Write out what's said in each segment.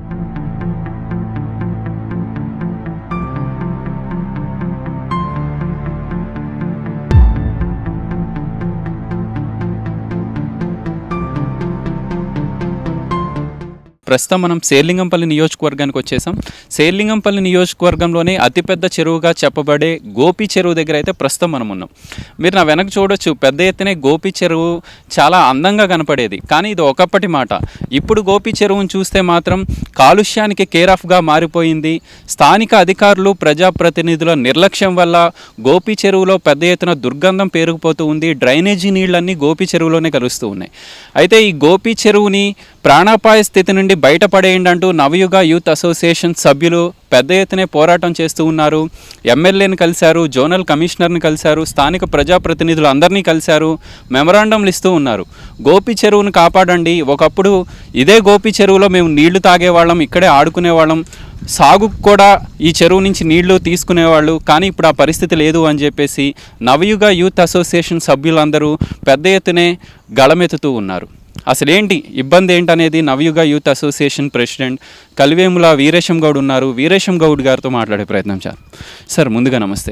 ప్రస్తుతం మనం శేర్లింగంపల్లి నియోజకవర్గానికి వచ్చేసాం శేర్లింగంపల్లి నియోజకవర్గంలోనే అతిపెద్ద చెరువుగా చెప్పబడే గోపి చెరువు దగ్గర అయితే ప్రస్తుతం మనం ఉన్నాం మీరు నా వెనక చూడొచ్చు పెద్ద ఎత్తునే గోపి చెరువు చాలా అందంగా కనపడేది కానీ ఇది ఒకప్పటి మాట ఇప్పుడు గోపి చెరువును చూస్తే మాత్రం కాలుష్యానికి కేర్ ఆఫ్గా మారిపోయింది స్థానిక అధికారులు ప్రజాప్రతినిధుల నిర్లక్ష్యం వల్ల గోపి చెరువులో పెద్ద ఎత్తున దుర్గంధం పేరుకుపోతూ ఉంది డ్రైనేజీ నీళ్ళన్నీ గోపి చెరువులోనే కలుస్తూ ఉన్నాయి అయితే ఈ గోపి చెరువుని ప్రాణాపాయ స్థితి నుండి బయటపడేయండి అంటూ నవయుగ యూత్ అసోసియేషన్ సభ్యులు పెద్ద ఎత్తునే పోరాటం చేస్తూ ఉన్నారు ఎమ్మెల్యేని కలిశారు జోనల్ కమిషనర్ని కలిశారు స్థానిక ప్రజాప్రతినిధులు అందరినీ కలిశారు మెమరాండంలు ఇస్తూ ఉన్నారు గోపి చెరువును కాపాడండి ఒకప్పుడు ఇదే గోపి చెరువులో మేము నీళ్లు తాగేవాళ్ళం ఇక్కడే ఆడుకునేవాళ్ళం సాగుకు కూడా ఈ చెరువు నుంచి నీళ్లు తీసుకునేవాళ్ళు కానీ ఇప్పుడు ఆ పరిస్థితి లేదు అని చెప్పేసి నవయుగ యూత్ అసోసియేషన్ సభ్యులందరూ పెద్ద ఎత్తునే గళమెత్తుతూ ఉన్నారు అసలేంటి ఇబ్బంది ఏంటనేది Navayuga youth association president Kalivemula Veeresham Goud ఉన్నారు వీరేశం గౌడ్ గారితో మాట్లాడే ప్రయత్నం సార్ సార్ ముందుగా నమస్తే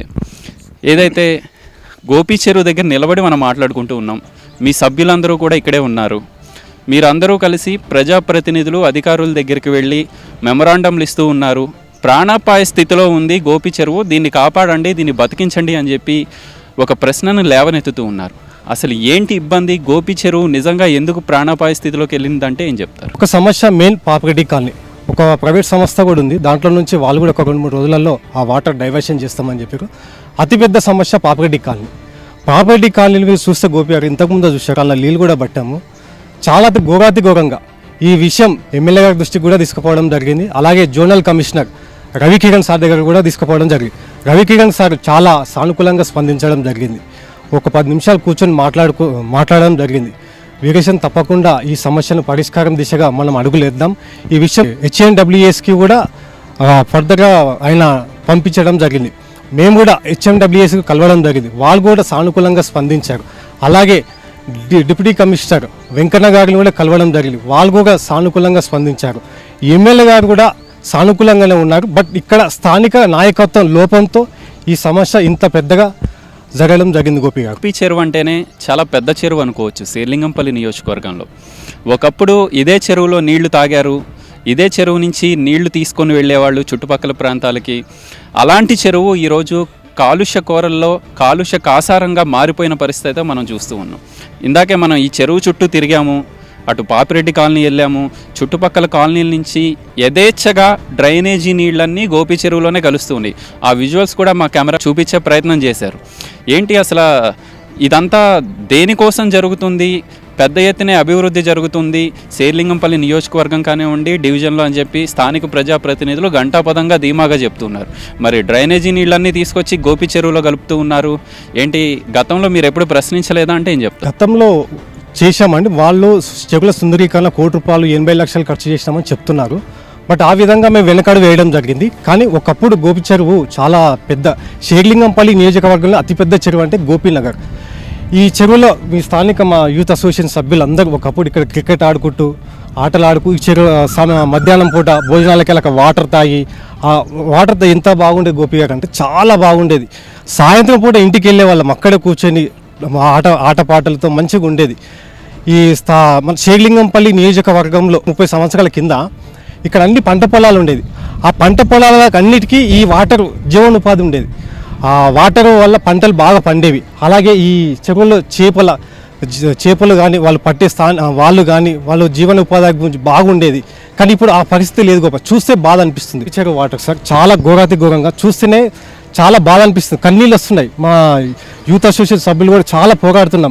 ఏదైతే గోపి చెరువు దగ్గర నిలబడి మనం మాట్లాడుకుంటూ ఉన్నాం మీ సభ్యులందరూ కూడా ఇక్కడే ఉన్నారు మీరందరూ కలిసి ప్రజాప్రతినిధులు అధికారుల దగ్గరికి వెళ్ళి మెమరాండంలు ఇస్తూ ఉన్నారు ప్రాణాపాయ స్థితిలో ఉంది గోపి చెరువు దీన్ని కాపాడండి దీన్ని బతికించండి అని చెప్పి ఒక ప్రశ్నను లేవనెత్తుతూ ఉన్నారు అసలు ఏంటి ఇబ్బంది గోపి చెరువు నిజంగా ఎందుకు ప్రాణాపాయ స్థితిలోకి వెళ్ళిందంటే ఏం చెప్తారు ఒక సమస్య మెయిన్ పాపరెడ్డి కాలనీ ఒక ప్రైవేట్ సంస్థ కూడా ఉంది దాంట్లో నుంచి వాళ్ళు కూడా ఒక రెండు మూడు రోజులలో ఆ వాటర్ డైవర్షన్ చేస్తామని చెప్పారు అతిపెద్ద సమస్య పాపరెడ్డి కాలనీ పాపరెడ్డి కాలనీని మీరు చూస్తే గోపి గారు ఇంతకుముందు చూశారు అలా నీళ్ళు కూడా పట్టాము చాలా అతి ఘోరాతి ఘోరంగా ఈ విషయం ఎమ్మెల్యే గారి దృష్టికి కూడా తీసుకుపోవడం జరిగింది అలాగే జోనల్ కమిషనర్ రవికిరణ్ సార్ దగ్గర కూడా తీసుకుపోవడం జరిగింది రవికిరణ్ సార్ చాలా సానుకూలంగా స్పందించడం జరిగింది ఒక పది నిమిషాలు కూర్చొని మాట్లాడుకో మాట్లాడడం జరిగింది వీరేషన్ తప్పకుండా ఈ సమస్యను పరిష్కారం దిశగా మనం అడుగులేద్దాం ఈ విషయం హెచ్ఎన్డబ్ల్యూఎస్కి కూడా ఆ, ఫర్దర్గా ఆయన పంపించడం జరిగింది మేము కూడా హెచ్ఎండబ్ల్యూఎస్కి కలవడం జరిగింది వాళ్ళు కూడా సానుకూలంగా స్పందించారు అలాగే డి- డిప్యూటీ కమిషనర్ వెంకన్న గారిని కూడా కలవడం జరిగింది వాళ్ళు కూడా సానుకూలంగా స్పందించారు ఎమ్మెల్యే గారు కూడా సానుకూలంగానే ఉన్నారు బట్ ఇక్కడ స్థానిక నాయకత్వం లోపంతో ఈ సమస్య ఇంత పెద్దగా జరగడం జరిగింది గోపి గారు గోపి చెరువు అంటేనే చాలా పెద్ద చెరువు అనుకోవచ్చు శ్రీలింగంపల్లి నియోజకవర్గంలో ఒకప్పుడు ఇదే చెరువులో నీళ్లు తాగారు ఇదే చెరువు నుంచి నీళ్లు తీసుకొని వెళ్ళేవాళ్ళు చుట్టుపక్కల ప్రాంతాలకి అలాంటి చెరువు ఈరోజు కాలుష్య కూరల్లో కాలుష్య కాసారంగా మారిపోయిన పరిస్థితి అయితే మనం చూస్తూ ఉన్నాం ఇందాకే మనం ఈ చెరువు చుట్టూ తిరిగాము అటు పాపిరెడ్డి కాలనీ వెళ్ళాము చుట్టుపక్కల కాలనీల నుంచి యథేచ్ఛగా డ్రైనేజీ నీళ్ళన్నీ గోపి చెరువులోనే కలుస్తూ ఉన్నాయి ఆ విజువల్స్ కూడా మా కెమెరా చూపించే ప్రయత్నం చేశారు ఏంటి అసలు ఇదంతా దేనికోసం జరుగుతుంది పెద్ద ఎత్తున అభివృద్ధి జరుగుతుంది శేర్లింగంపల్లి నియోజకవర్గం కానివ్వండి డివిజన్లో అని చెప్పి స్థానిక ప్రజాప్రతినిధులు గంటాపదంగా ధీమాగా చెప్తున్నారు మరి డ్రైనేజీ నీళ్ళన్నీ తీసుకొచ్చి గోపి చెరువులో కలుపుతూ ఉన్నారు ఏంటి గతంలో మీరు ఎప్పుడు ప్రశ్నించలేదా అంటే ఏం చెప్తారు గతంలో చేశామండి వాళ్ళు చెగుల సుందరీకరణ కోటి రూపాయలు ఎనభై లక్షలు ఖర్చు చేసినామని చెప్తున్నారు బట్ ఆ విధంగా మేము వెనకాడు వేయడం జరిగింది కానీ ఒకప్పుడు గోపి చెరువు చాలా పెద్ద షేర్లింగంపల్లి నియోజకవర్గంలో అతిపెద్ద చెరువు అంటే గోపీనగర్ ఈ చెరువులో మీ స్థానిక మా యూత్ అసోసియేషన్ సభ్యులందరూ ఒకప్పుడు ఇక్కడ క్రికెట్ ఆడుకుంటూ ఆటలు ఆడుకు ఈ చెరువు సమ మధ్యాహ్నం పూట భోజనాలకి అలా వాటర్ తాగి ఆ వాటర్ తా- ఎంత బాగుండేది గోపి గారు అంటే చాలా బాగుండేది సాయంత్రం పూట ఇంటికి వెళ్ళే వాళ్ళం అక్కడే కూర్చొని మా ఆట ఆటపాటలతో మంచిగా ఉండేది ఈ స్థా మన షేర్లింగంపల్లి నియోజకవర్గంలో ముప్పై సంవత్సరాల కింద ఇక్కడ అన్ని పంట పొలాలు ఉండేది ఆ పంట పొలాలకు అన్నిటికీ ఈ వాటర్ జీవనోపాధి ఉండేది ఆ వాటర్ వల్ల పంటలు బాగా పండేవి అలాగే ఈ చెరువుల్లో చేపల జ- చేపలు కానీ వాళ్ళు పట్టే స్థాన వాళ్ళు కానీ వాళ్ళు జీవనోపాధి గురించి బాగుండేది కానీ ఇప్పుడు ఆ పరిస్థితి లేదు గొప్ప చూస్తే బాధ అనిపిస్తుంది చెరువు వాటర్ సార్ చాలా ఘోరాతి ఘోరంగా చూస్తేనే చాలా బాధ అనిపిస్తుంది కన్నీళ్ళు వస్తున్నాయి మా యూత్ అసోసియేషన్ సభ్యులు కూడా చాలా పోరాడుతున్నాం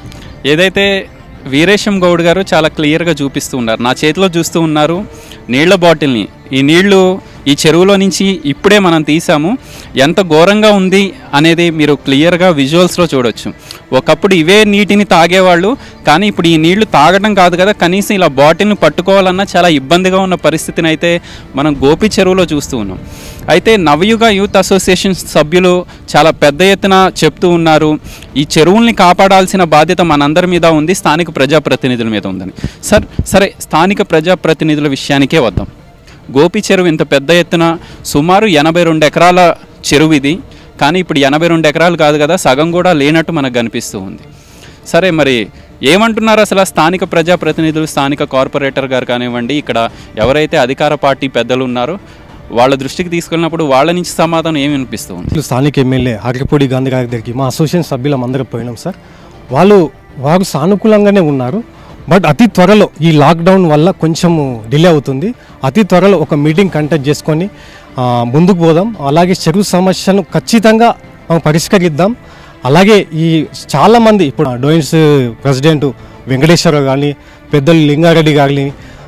ఏదైతే వీరేశం గౌడ్ గారు చాలా క్లియర్గా చూపిస్తూ ఉన్నారు నా చేతిలో చూస్తూ ఉన్నారు నీళ్ల బాటిల్ని ఈ నీళ్లు ఈ చెరువులో నుంచి ఇప్పుడే మనం తీసాము ఎంత ఘోరంగా ఉంది అనేది మీరు క్లియర్గా విజువల్స్లో చూడొచ్చు ఒకప్పుడు ఇవే నీటిని తాగేవాళ్ళు కానీ ఇప్పుడు ఈ నీళ్లు తాగడం కాదు కదా కనీసం ఇలా బాటిల్ని పట్టుకోవాలన్నా చాలా ఇబ్బందిగా ఉన్న పరిస్థితిని అయితే మనం గోపి చెరువులో చూస్తూ ఉన్నాం అయితే నవయుగ యూత్ అసోసియేషన్ సభ్యులు చాలా పెద్ద ఎత్తున చెప్తూ ఉన్నారు ఈ చెరువుల్ని కాపాడాల్సిన బాధ్యత మనందరి మీద ఉంది స్థానిక ప్రజాప్రతినిధుల మీద ఉందని సార్ సరే స్థానిక ప్రజాప్రతినిధుల విషయానికే వద్దాం గోపి చెరువు ఇంత పెద్ద ఎత్తున సుమారు ఎనభై రెండు ఎకరాల చెరువు ఇది కానీ ఇప్పుడు ఎనభై రెండు ఎకరాలు కాదు కదా సగం కూడా లేనట్టు మనకు కనిపిస్తూ ఉంది సరే మరి ఏమంటున్నారు అసలు ఆ స్థానిక ప్రజాప్రతినిధులు స్థానిక కార్పొరేటర్ గారు కానివ్వండి ఇక్కడ ఎవరైతే అధికార పార్టీ పెద్దలు ఉన్నారో వాళ్ళ దృష్టికి తీసుకెళ్ళినప్పుడు వాళ్ళ నుంచి సమాధానం ఏమి వినిపిస్తూ ఉంది ఇట్లు స్థానిక ఎమ్మెల్యే హరిపూడి గాంధీ గారి దగ్గరికి మా అసోసియేషన్ సభ్యులం అందరం పోయినాం సార్ వాళ్ళు వారు సానుకూలంగానే ఉన్నారు బట్ అతి త్వరలో ఈ లాక్డౌన్ వల్ల కొంచెము డిలే అవుతుంది అతి త్వరలో ఒక మీటింగ్ కండక్ట్ చేసుకొని ఆ, ముందుకు పోదాం అలాగే చెరువు సమస్యను ఖచ్చితంగా మనం పరిష్కరిద్దాం అలాగే ఈ చాలామంది ఇప్పుడు డోయిన్స్ ప్రెసిడెంట్ వెంకటేశ్వరరావు కానీ పెద్దలు లింగారెడ్డి గారిని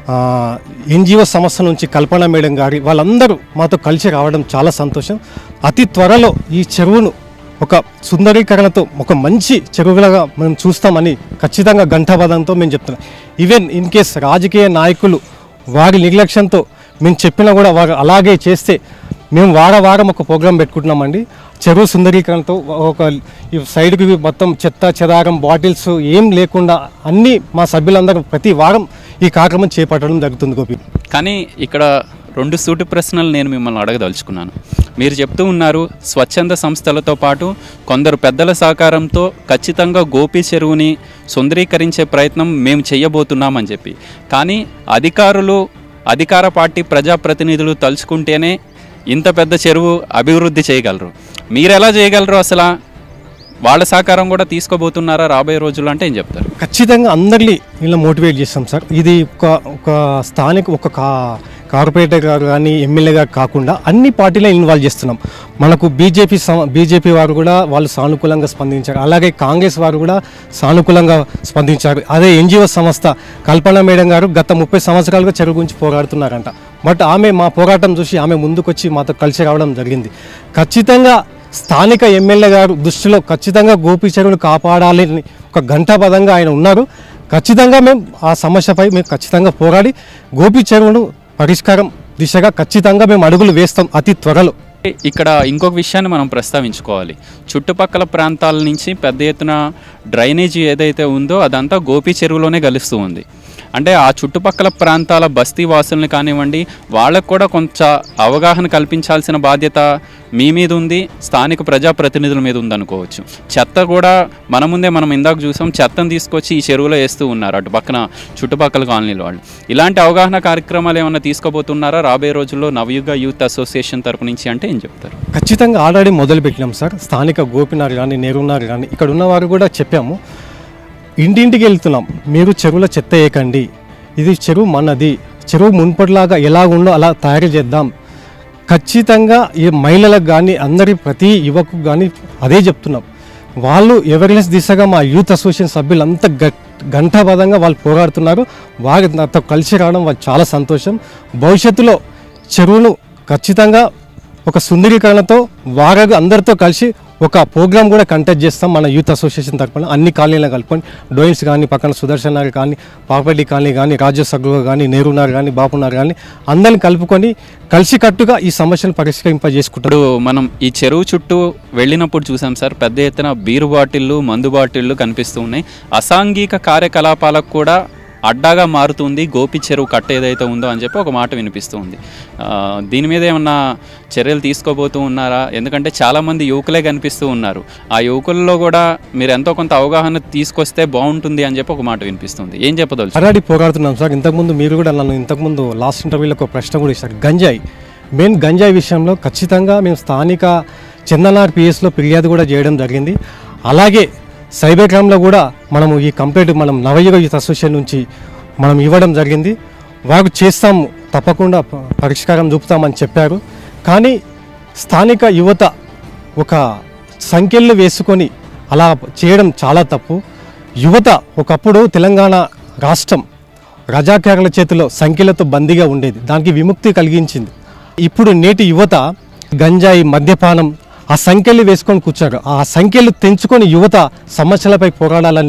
ఎన్జిఓ సంస్థ నుంచి కల్పన మేడం గారి వాళ్ళందరూ మాతో కలిసి రావడం చాలా సంతోషం అతి త్వరలో ఈ చెరువును ఒక సుందరీకరణతో ఒక మంచి చెరువులుగా మనం చూస్తామని ఖచ్చితంగా ఘంటాపదంతో మేము చెప్తున్నాం ఈవెన్ ఇన్ కేస్ రాజకీయ నాయకులు వారి నిర్లక్ష్యంతో మేము చెప్పినా కూడా వారు అలాగే చేస్తే మేము వార వారం ఒక ప్రోగ్రాం పెట్టుకుంటున్నామండి చెరువు సుందరీకరణతో ఒక ఈ సైడ్కి మొత్తం చెత్త చెదారం బాటిల్స్ ఏం లేకుండా అన్నీ మా సభ్యులందరూ ప్రతి వారం ఈ కార్యక్రమం చేపట్టడం జరుగుతుంది గోపి కానీ ఇక్కడ రెండు సూటి ప్రశ్నలు నేను మిమ్మల్ని అడగదలుచుకున్నాను మీరు చెప్తూ ఉన్నారు స్వచ్ఛంద సంస్థలతో పాటు కొందరు పెద్దల సహకారంతో ఖచ్చితంగా గోపి చెరువుని సుందరీకరించే ప్రయత్నం మేము చేయబోతున్నామని చెప్పి కానీ అధికారులు అధికార పార్టీ ప్రజాప్రతినిధులు తలుచుకుంటేనే ఇంత పెద్ద చెరువు అభివృద్ధి చేయగలరు మీరు ఎలా చేయగలరు అసలు వాళ్ళ సహకారం కూడా తీసుకోబోతున్నారా రాబోయే రోజుల్లో అంటే ఏం చెప్తారు ఖచ్చితంగా అందరినీ ఇలా మోటివేట్ చేస్తాం సార్ ఇది ఒక ఒక స్థానిక ఒక కా కార్పొరేటర్ గారు కానీ ఎమ్మెల్యే గారు కాకుండా అన్ని పార్టీలో ఇన్వాల్వ్ చేస్తున్నాం మనకు బీజేపీ బీజేపీ వారు కూడా వాళ్ళు సానుకూలంగా స్పందించారు అలాగే కాంగ్రెస్ వారు కూడా సానుకూలంగా స్పందించారు అదే ఎన్జిఓ సంస్థ కల్పన మేడం గారు గత ముప్పై సంవత్సరాలుగా చెరువు గురించి పోరాడుతున్నారంట బట్ ఆమె మా పోరాటం చూసి ఆమె ముందుకొచ్చి మాతో కలిసి రావడం జరిగింది ఖచ్చితంగా స్థానిక ఎమ్మెల్యే గారు దృష్టిలో ఖచ్చితంగా గోపి చెరువును కాపాడాలని ఒక ఘంటాపదంగా ఆయన ఉన్నారు ఖచ్చితంగా మేము ఆ సమస్యపై మేము ఖచ్చితంగా పోరాడి గోపి చెరువును పరిష్కారం దిశగా ఖచ్చితంగా మేము అడుగులు వేస్తాం అతి త్వరలో ఇక్కడ ఇంకొక విషయాన్ని మనం ప్రస్తావించుకోవాలి చుట్టుపక్కల ప్రాంతాల నుంచి పెద్ద ఎత్తున డ్రైనేజీ ఏదైతే ఉందో అదంతా గోపి చెరువులోనే కలుస్తూ ఉంది అంటే ఆ చుట్టుపక్కల ప్రాంతాల బస్తీ వాసుల్ని కానివ్వండి వాళ్ళకు కూడా కొంత అవగాహన కల్పించాల్సిన బాధ్యత మీ మీద ఉంది స్థానిక ప్రజాప్రతినిధుల మీద ఉందనుకోవచ్చు చెత్త కూడా మన ముందే మనం ఇందాక చూసాం చెత్తను తీసుకొచ్చి ఈ చెరువులో వేస్తూ ఉన్నారు అటు పక్కన చుట్టుపక్కల కాలనీల వాళ్ళు ఇలాంటి అవగాహన కార్యక్రమాలు ఏమైనా తీసుకోబోతున్నారా రాబోయే రోజుల్లో నవయుగ యూత్ అసోసియేషన్ తరపు నుంచి అంటే ఏం చెప్తారు ఖచ్చితంగా ఆల్రెడీ మొదలు పెట్టినాం సార్ స్థానిక గోపినార్ కానీ నేరున్నారు కానీ ఇక్కడ ఉన్న వారు కూడా చెప్పాము ఇంటింటికి వెళ్తున్నాం మీరు చెరువులో చెత్త వేయకండి ఇది చెరువు మనది చెరువు మున్పటిలాగా ఎలా ఉందో అలా తయారు చేద్దాం ఖచ్చితంగా ఈ మహిళలకు కానీ అందరి ప్రతి యువకు కానీ అదే చెప్తున్నాం వాళ్ళు అవేర్నెస్ దిశగా మా యూత్ అసోసియేషన్ సభ్యులంతా గ ఘంటాబద్ధంగా వాళ్ళు పోరాడుతున్నారు వారి నాతో కలిసి రావడం వాళ్ళు చాలా సంతోషం భవిష్యత్తులో చెరువును ఖచ్చితంగా ఒక సుందరీకరణతో వారు అందరితో కలిసి ఒక ప్రోగ్రామ్ కూడా కండక్ట్ చేస్తాం మన యూత్ అసోసియేషన్ తరఫున అన్ని కాలనీలను కలుపుకొని డోయిన్స్ కానీ పక్కన సుదర్శన్ నగర్ కానీ పాపరెడ్డి కాలనీ కానీ రాజు సగ్గు కానీ నెహ్రూనగర్ కానీ బాపునగర్ కానీ అందరిని కలుపుకొని కలిసికట్టుగా ఈ సమస్యను పరిష్కరింపజేసుకుంటారు ఇప్పుడు మనం ఈ చెరువు చుట్టూ వెళ్ళినప్పుడు చూసాం సార్ పెద్ద ఎత్తున బీరు బాటిళ్ళు మందు బాటిళ్ళు కనిపిస్తూ ఉన్నాయి అసాంఘిక కార్యకలాపాలకు కూడా అడ్డాగా మారుతుంది గోపి చెరువు కట్ట ఏదైతే ఉందో అని చెప్పి ఒక మాట వినిపిస్తుంది ఆ, దీని మీద ఏమన్నా చర్యలు తీసుకోబోతూ ఉన్నారా ఎందుకంటే చాలామంది యువకులే కనిపిస్తూ ఉన్నారు ఆ యువకుల్లో కూడా మీరు ఎంతో కొంత అవగాహన తీసుకొస్తే బాగుంటుంది అని చెప్పి ఒక మాట వినిపిస్తుంది ఏం చెప్పదలుచు అలాంటి పోరాడుతున్నాం సార్ ఇంతకుముందు మీరు కూడా నన్ను ఇంతకుముందు లాస్ట్ ఇంటర్వ్యూలో ఒక ప్రశ్న కూడా ఇచ్చారు గంజాయి మెయిన్ గంజాయి విషయంలో ఖచ్చితంగా మేము స్థానిక చందనార్ పిఎస్లో ఫిర్యాదు కూడా చేయడం జరిగింది అలాగే సైబర్ క్రైమ్లో కూడా మనము ఈ కంప్లైంట్ మనం నవయుగ యూత్ అసోసియేషన్ నుంచి మనం ఇవ్వడం జరిగింది వారు చేస్తాము తప్పకుండా ప- పరిష్కారం చూపుతామని చెప్పారు కానీ స్థానిక యువత ఒక సంఖ్యలు వేసుకొని అలా చేయడం చాలా తప్పు యువత ఒకప్పుడు తెలంగాణ రాష్ట్రం రజాకారుల చేతిలో సంఖ్యలతో బందీగా ఉండేది దానికి విముక్తి కలిగించింది ఇప్పుడు నేటి యువత గంజాయి మద్యపానం ఆ సంఖ్యలు వేసుకొని కూర్చారు ఆ సంఖ్యలు తెంచుకొని యువత సమస్యలపై పోరాడాలని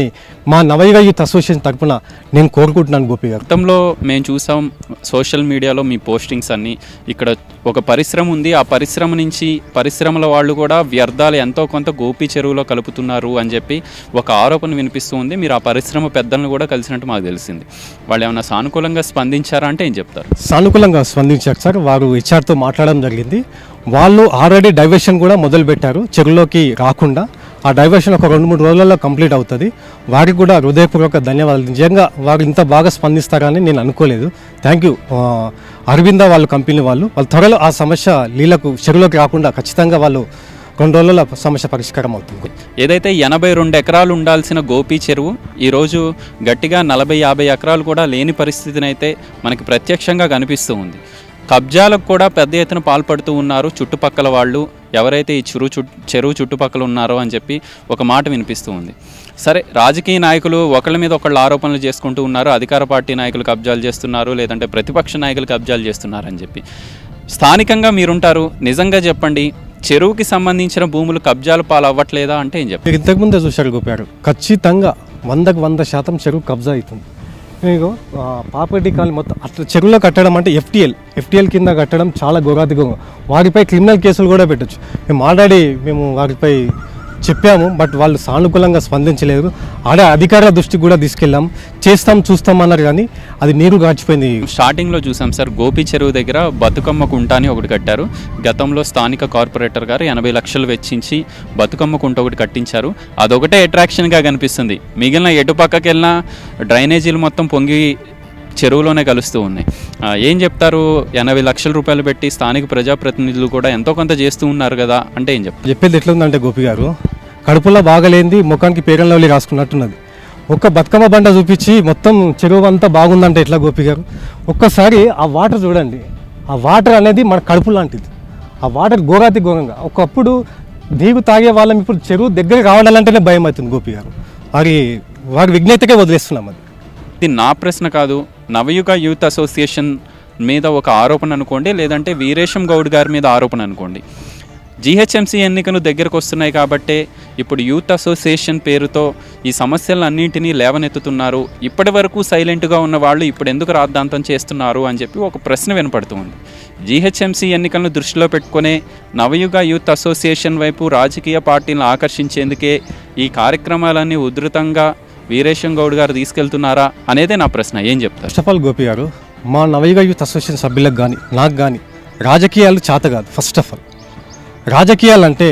మా నవయుగ యూత్ అసోసియేషన్ తరపున నేను కోరుకుంటున్నాను గోపి గారు గతంలో మేము చూసాం సోషల్ మీడియాలో మీ పోస్టింగ్స్ అన్నీ ఇక్కడ ఒక పరిశ్రమ ఉంది ఆ పరిశ్రమ నుంచి పరిశ్రమల వాళ్ళు కూడా వ్యర్థాలు ఎంతో కొంత గోపి చెరువులో కలుపుతున్నారు అని చెప్పి ఒక ఆరోపణ వినిపిస్తూ ఉంది మీరు ఆ పరిశ్రమ పెద్దలను కూడా కలిసినట్టు మాకు తెలిసింది వాళ్ళు ఏమైనా సానుకూలంగా స్పందించారా అంటే ఏం చెప్తారు సానుకూలంగా స్పందించారు సార్ వారు హెచ్ఆర్తో మాట్లాడడం జరిగింది వాళ్ళు ఆల్రెడీ డైవర్షన్ కూడా మొదలు పెట్టారు చెరువులోకి రాకుండా ఆ డైవర్షన్ ఒక రెండు మూడు రోజులలో కంప్లీట్ అవుతుంది వారికి కూడా హృదయపూర్వక ధన్యవాదాలు నిజంగా వారు ఇంత బాగా స్పందిస్తారని నేను అనుకోలేదు థ్యాంక్ యూ అరవింద వాళ్ళ కంపెనీ వాళ్ళు వాళ్ళు త్వరలో ఆ సమస్య నీళ్ళకు చెరువులోకి రాకుండా ఖచ్చితంగా వాళ్ళు రెండు రోజుల సమస్య పరిష్కారం అవుతుంది ఏదైతే ఎనభై రెండు ఎకరాలు ఉండాల్సిన గోపి చెరువు ఈరోజు గట్టిగా నలభై యాభై ఎకరాలు కూడా లేని పరిస్థితిని అయితే మనకి ప్రత్యక్షంగా కనిపిస్తూ ఉంది కబ్జాలకు కూడా పెద్ద ఎత్తున పాల్పడుతూ ఉన్నారు చుట్టుపక్కల వాళ్ళు ఎవరైతే ఈ చెరువు చుట్టూ చెరువు చుట్టుపక్కల ఉన్నారో అని చెప్పి ఒక మాట వినిపిస్తూ ఉంది సరే రాజకీయ నాయకులు ఒకళ్ళ మీద ఒకళ్ళు ఆరోపణలు చేసుకుంటూ ఉన్నారు అధికార పార్టీ నాయకులు కబ్జాలు చేస్తున్నారు లేదంటే ప్రతిపక్ష నాయకులు కబ్జాలు చేస్తున్నారు అని చెప్పి స్థానికంగా మీరుంటారు నిజంగా చెప్పండి చెరువుకి సంబంధించిన భూములు కబ్జాలు పాలు అవ్వట్లేదా అంటే ఏం చెప్పండి మీరు ఇంతకుముందే చూశారు గోపారు ఖచ్చితంగా వందకు వంద శాతం చెరువు కబ్జా అవుతుంది మీకు ప్రాపర్టీ కాలనీ మొత్తం అట్లా చెరువులో కట్టడం అంటే ఎఫ్టీఎల్ ఎఫ్టీఎల్ కింద కట్టడం చాలా ఘోరాతిగా వారిపై క్రిమినల్ కేసులు కూడా పెట్టచ్చు మేము ఆల్రెడీ మేము వారిపై చెప్పాము బట్ వాళ్ళు సానుకూలంగా స్పందించలేదు ఆడే అధికారుల దృష్టికి కూడా తీసుకెళ్ళాం చేస్తాం చూస్తాం అన్నారు కానీ అది నీరు గాచిపోయింది స్టార్టింగ్లో చూసాం సార్ గోపి చెరువు దగ్గర బతుకమ్మ కుంట అని ఒకటి కట్టారు గతంలో స్థానిక కార్పొరేటర్ గారు ఎనభై లక్షలు వెచ్చించి బతుకమ్మ కుంట ఒకటి కట్టించారు అదొకటే అట్రాక్షన్గా కనిపిస్తుంది మిగిలిన ఎటు పక్కకి వెళ్ళినా డ్రైనేజీలు మొత్తం పొంగి చెరువులోనే కలుస్తూ ఉన్నాయి ఆ, ఏం చెప్తారు ఎనభై లక్షల రూపాయలు పెట్టి స్థానిక ప్రజాప్రతినిధులు కూడా ఎంతో కొంత చేస్తూ ఉన్నారు కదా అంటే ఏం చెప్తారు చెప్పేది ఎట్లుందంటే గోపి గారు కడుపులో బాగలేంది ముఖానికి పేరంలో రాసుకున్నట్టున్నది ఒక్క బతుకమ్మ బండ చూపించి మొత్తం చెరువు అంతా బాగుందంటే ఎట్లా గోపి గారు ఒక్కసారి ఆ వాటర్ చూడండి ఆ వాటర్ అనేది మన కడుపు లాంటిది ఆ వాటర్ ఘోరాతి ఘోరంగా ఒకప్పుడు నీరు తాగే వాళ్ళం ఇప్పుడు చెరువు దగ్గర రావాలంటేనే భయం అవుతుంది గోపి గారు వారి వారి విజ్ఞతకే వదిలేస్తున్నాం అది ఇది నా ప్రశ్న కాదు నవయుగ యూత్ అసోసియేషన్ మీద ఒక ఆరోపణ అనుకోండి లేదంటే వీరేశం గౌడ్ గారి మీద ఆరోపణ అనుకోండి జీహెచ్ఎంసీ ఎన్నికలు దగ్గరకు వస్తున్నాయి కాబట్టే ఇప్పుడు యూత్ అసోసియేషన్ పేరుతో ఈ సమస్యలన్నింటినీ లేవనెత్తుతున్నారు ఇప్పటి వరకు సైలెంట్గా ఉన్న వాళ్ళు ఇప్పుడు ఎందుకు రాద్ధాంతం చేస్తున్నారు అని చెప్పి ఒక ప్రశ్న వినపడుతుంది జీహెచ్ఎంసీ ఎన్నికలను దృష్టిలో పెట్టుకునే నవయుగ యూత్ అసోసియేషన్ వైపు రాజకీయ పార్టీలను ఆకర్షించేందుకే ఈ కార్యక్రమాలన్నీ ఉధృతంగా వీరేశం గౌడ్ గారు తీసుకెళ్తున్నారా అనేదే నా ప్రశ్న ఏం చెప్తారు ఫస్ట్ ఆఫ్ ఆల్ గోపి గారు మా నవయుగ యూత్ అసోసియేషన్ సభ్యులకు కానీ నాకు కానీ రాజకీయాలు చేత కాదు ఫస్ట్ ఆఫ్ ఆల్ రాజకీయాలు అంటే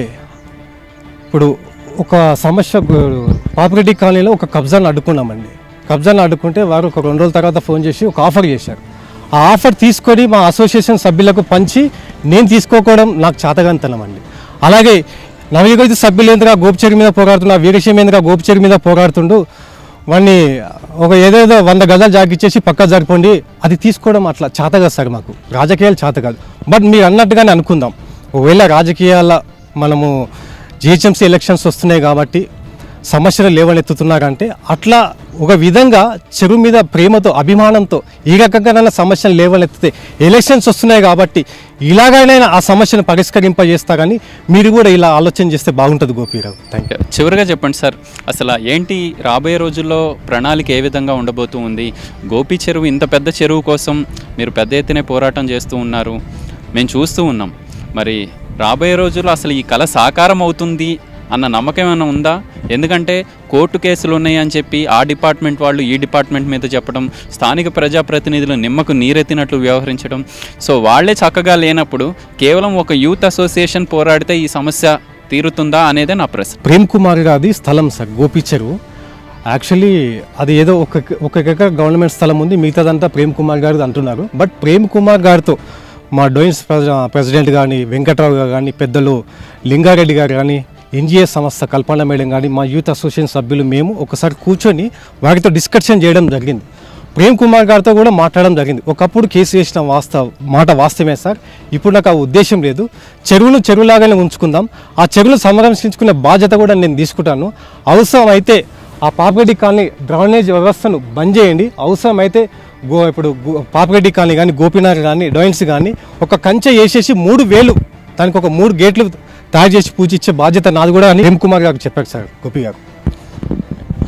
ఇప్పుడు ఒక సమస్య పాపులేటీ కాలనీలో ఒక కబ్జాను అడ్డుకున్నామండి కబ్జాను అడ్డుకుంటే వారు ఒక రెండు రోజుల తర్వాత ఫోన్ చేసి ఒక ఆఫర్ చేశారు ఆ ఆఫర్ తీసుకొని మా అసోసియేషన్ సభ్యులకు పంచి నేను తీసుకోకపోవడం నాకు చేతగానితనం అండి అలాగే నవయుగ యూత్ సభ్యులేందుగా గోపిచెరి మీద పోరాడుతున్నా వీరశమేంద్రగా గోపిచెరి మీద పోరాడుతుండు వాడిని ఒక ఏదేదో వంద గజాలు జాగిచ్చేసి పక్క జరిపోండి అది తీసుకోవడం అట్లా చేత కాదు సార్ మాకు రాజకీయాలు చేత కాదు బట్ మీరు అన్నట్టుగానే అనుకుందాం ఒకవేళ రాజకీయాల మనము జిహెచ్ఎంసీ ఎలక్షన్స్ వస్తున్నాయి కాబట్టి సమస్యలు లేవనెత్తుతున్నారంటే అట్లా ఒక విధంగా చెరువు మీద ప్రేమతో అభిమానంతో ఈ రకంగా సమస్యలు లేవనెత్తితే ఎలక్షన్స్ వస్తున్నాయి కాబట్టి ఇలాగైనా ఆ సమస్యను పరిష్కరింపజేస్తారని మీరు కూడా ఇలా ఆలోచన చేస్తే బాగుంటుంది గోపీరావు థ్యాంక్ యూ చివరిగా చెప్పండి సార్ అసలు ఏంటి రాబోయే రోజుల్లో ప్రణాళిక ఏ విధంగా ఉండబోతూ ఉంది గోపి చెరువు ఇంత పెద్ద చెరువు కోసం మీరు పెద్ద ఎత్తునే పోరాటం చేస్తూ ఉన్నారు మేము చూస్తూ ఉన్నాం మరి రాబోయే రోజుల్లో అసలు ఈ కళ సాకారం అవుతుంది అన్న నమ్మకం ఏమైనా ఉందా ఎందుకంటే కోర్టు కేసులు ఉన్నాయి అని చెప్పి ఆ డిపార్ట్మెంట్ వాళ్ళు ఈ డిపార్ట్మెంట్ మీద చెప్పడం స్థానిక ప్రజాప్రతినిధులు నిమ్మకు నీరెత్తినట్లు వ్యవహరించడం సో వాళ్ళే చక్కగా లేనప్పుడు కేవలం ఒక యూత్ అసోసియేషన్ పోరాడితే ఈ సమస్య తీరుతుందా అనేదే నా ప్రశ్న ప్రేమ్ కుమార్ గారి స్థలం సార్ గోపి చెరువు యాక్చువల్లీ అది ఏదో ఒక ఒక ఎకర్ గవర్నమెంట్ స్థలం ఉంది మిగతాదంతా ప్రేమ్ కుమార్ గారిది అంటున్నారు బట్ ప్రేమ్ కుమార్ గారితో మా డోయిన్స్ ప్రెసి- ప్రెసిడెంట్ కానీ వెంకట్రావు గారు కానీ పెద్దలు లింగారెడ్డి గారు కానీ ఎన్జిఎస్ సంస్థ కల్పన మేడం కానీ మా యూత్ అసోసియేషన్ సభ్యులు మేము ఒకసారి కూర్చొని వారితో డిస్కషన్ చేయడం జరిగింది ప్రేమ్ కుమార్ గారితో కూడా మాట్లాడడం జరిగింది ఒకప్పుడు కేసు వేసిన వాస్తవ మాట వాస్తవమే సార్ ఇప్పుడు నాకు ఆ ఉద్దేశం లేదు చెరువును చెరువులాగానే ఉంచుకుందాం ఆ చెరువును సంరక్షించుకునే బాధ్యత కూడా నేను తీసుకుంటాను అవసరం అయితే ఆ పాపిరెడ్డి కాలనీ డ్రైనేజ్ వ్యవస్థను బంద్ చేయండి అవసరం అయితే గో ఇప్పుడు గో- పాపిరెడ్డి కాలనీ కానీ గోపీనాథ్ కానీ డోయిన్స్ కానీ ఒక కంచె వేసేసి మూడు వేలు దానికి ఒక మూడు గేట్లు తయారు చేసి పూజించే బాధ్యత నాది కూడా అని ప్రేమ్ కుమార్ గారు చెప్పారు సార్ గోపి గారు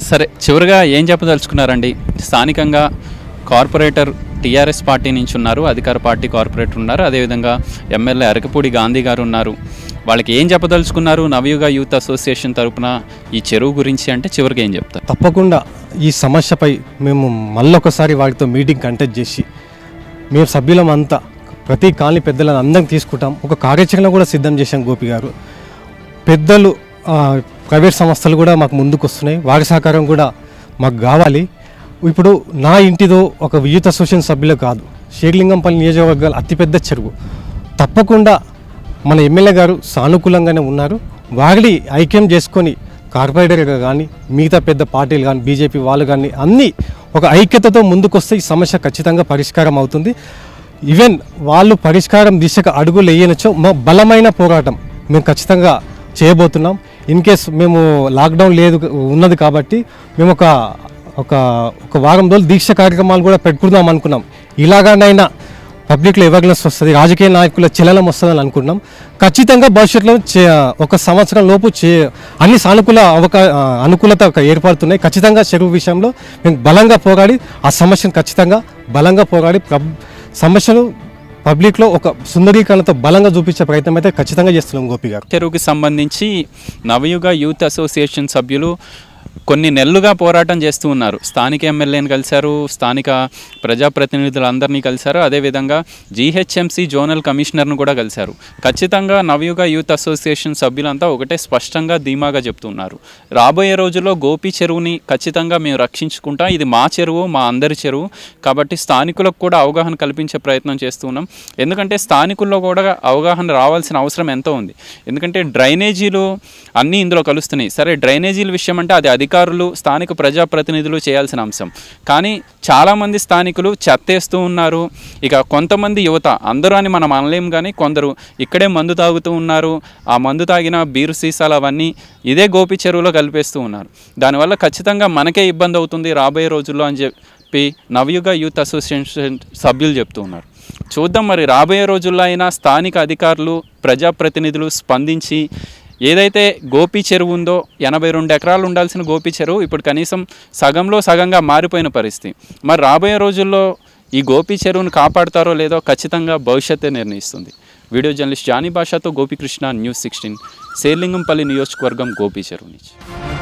సరే చివరిగా ఏం చెప్పదలుచుకున్నారండి స్థానికంగా కార్పొరేటర్ టీఆర్ఎస్ పార్టీ నుంచి ఉన్నారు అధికార పార్టీ కార్పొరేటర్ ఉన్నారు అదేవిధంగా ఎమ్మెల్యే అరకపూడి గాంధీ గారు ఉన్నారు వాళ్ళకి ఏం చెప్పదలుచుకున్నారు నవయుగ యూత్ అసోసియేషన్ తరపున ఈ చెరువు గురించి అంటే చివరికి ఏం చెప్తారు తప్పకుండా ఈ సమస్యపై మేము మళ్ళొకసారి వారితో మీటింగ్ కండక్ట్ చేసి మేము సభ్యులం అంతా ప్రతి కాలనీ పెద్దలను అందరం తీసుకుంటాం ఒక కార్యాచరణ కూడా సిద్ధం చేశాం గోపి గారు పెద్దలు ఆ, ప్రైవేట్ సంస్థలు కూడా మాకు ముందుకు వస్తున్నాయి వారి సహకారం కూడా మాకు కావాలి ఇప్పుడు నా ఇంటిదో ఒక యూత్ అసోసియేషన్ సభ్యులు కాదు షేర్లింగంపల్లి నియోజకవర్గాలు అతిపెద్ద చెరువు తప్పకుండా మన ఎమ్మెల్యే గారు సానుకూలంగానే ఉన్నారు వారిని ఐక్యం చేసుకొని కార్పొరేటర్గా కానీ మిగతా పెద్ద పార్టీలు కానీ బీజేపీ వాళ్ళు కానీ అన్నీ ఒక ఐక్యతతో ముందుకొస్తే ఈ సమస్య ఖచ్చితంగా పరిష్కారం అవుతుంది ఈవెన్ వాళ్ళు పరిష్కారం దిశగా అడుగులు వేయనొచ్చో మా బలమైన పోరాటం మేము ఖచ్చితంగా చేయబోతున్నాం ఇన్ కేస్ మేము లాక్డౌన్ లేదు ఉన్నది కాబట్టి మేము ఒక ఒక ఒక వారం రోజులు దీక్ష కార్యక్రమాలు కూడా పెట్టుకుందాం అనుకున్నాం ఇలాగానైనా పబ్లిక్లో అవేర్నెస్ వస్తుంది రాజకీయ నాయకుల చలనం వస్తుందని అనుకున్నాం ఖచ్చితంగా భవిష్యత్తులో చే ఒక సంవత్సరం లోపు చే అన్ని సానుకూల అవకా ఆ, అనుకూలత ఒక ఏర్పడుతున్నాయి ఖచ్చితంగా చెరువు విషయంలో మేము బలంగా పోరాడి ఆ సమస్యను ఖచ్చితంగా బలంగా పోరాడి ప్రబ్ సమస్యను పబ్లిక్లో ఒక సుందరీకరణతో బలంగా చూపించే ప్రయత్నం అయితే ఖచ్చితంగా చేస్తున్నాం గోపి గారు చెరువుకి సంబంధించి నవయుగ యూత్ అసోసియేషన్ సభ్యులు కొన్ని నెలలుగా పోరాటం చేస్తూ ఉన్నారు స్థానిక ఎమ్మెల్యేని కలిశారు స్థానిక ప్రజాప్రతినిధులందరినీ కలిశారు అదేవిధంగా జీహెచ్ఎంసీ జోనల్ కమిషనర్ను కూడా కలిశారు ఖచ్చితంగా నవయుగ యూత్ అసోసియేషన్ సభ్యులంతా ఒకటే స్పష్టంగా ధీమాగా చెప్తున్నారు రాబోయే రోజుల్లో గోపి చెరువుని ఖచ్చితంగా మేము రక్షించుకుంటాం ఇది మా చెరువు మా అందరి చెరువు కాబట్టి స్థానికులకు కూడా అవగాహన కల్పించే ప్రయత్నం చేస్తున్నాం ఎందుకంటే స్థానికుల్లో కూడా అవగాహన రావాల్సిన అవసరం ఎంతో ఉంది ఎందుకంటే డ్రైనేజీలు అన్నీ ఇందులో కలుస్తున్నాయి సరే డ్రైనేజీల విషయం అంటే అది అధికారులు స్థానిక ప్రజాప్రతినిధులు చేయాల్సిన అంశం కానీ చాలామంది స్థానికులు చెత్తేస్తూ ఉన్నారు ఇక కొంతమంది యువత అందరూ అని మనం అనలేం కానీ కొందరు ఇక్కడే మందు తాగుతూ ఉన్నారు ఆ మందు తాగిన బీరు సీసాలు అవన్నీ ఇదే గోపి చెరువులో కలిపేస్తూ ఉన్నారు దానివల్ల ఖచ్చితంగా మనకే ఇబ్బంది అవుతుంది రాబోయే రోజుల్లో అని చెప్పి నవయుగ యూత్ అసోసియేషన్ సభ్యులు చెప్తూ ఉన్నారు చూద్దాం మరి రాబోయే రోజుల్లో అయినా స్థానిక అధికారులు ప్రజాప్రతినిధులు స్పందించి ఏదైతే గోపి చెరువు ఉందో ఎనభై రెండు ఎకరాలు ఉండాల్సిన గోపి చెరువు ఇప్పుడు కనీసం సగంలో సగంగా మారిపోయిన పరిస్థితి మరి రాబోయే రోజుల్లో ఈ గోపి చెరువును కాపాడుతారో లేదో ఖచ్చితంగా భవిష్యత్తే నిర్ణయిస్తుంది వీడియో జర్నలిస్ట్ జానీ భాషతో గోపికృష్ణ న్యూస్ సిక్స్టీన్ శేర్లింగంపల్లి నియోజకవర్గం గోపి చెరువు నుంచి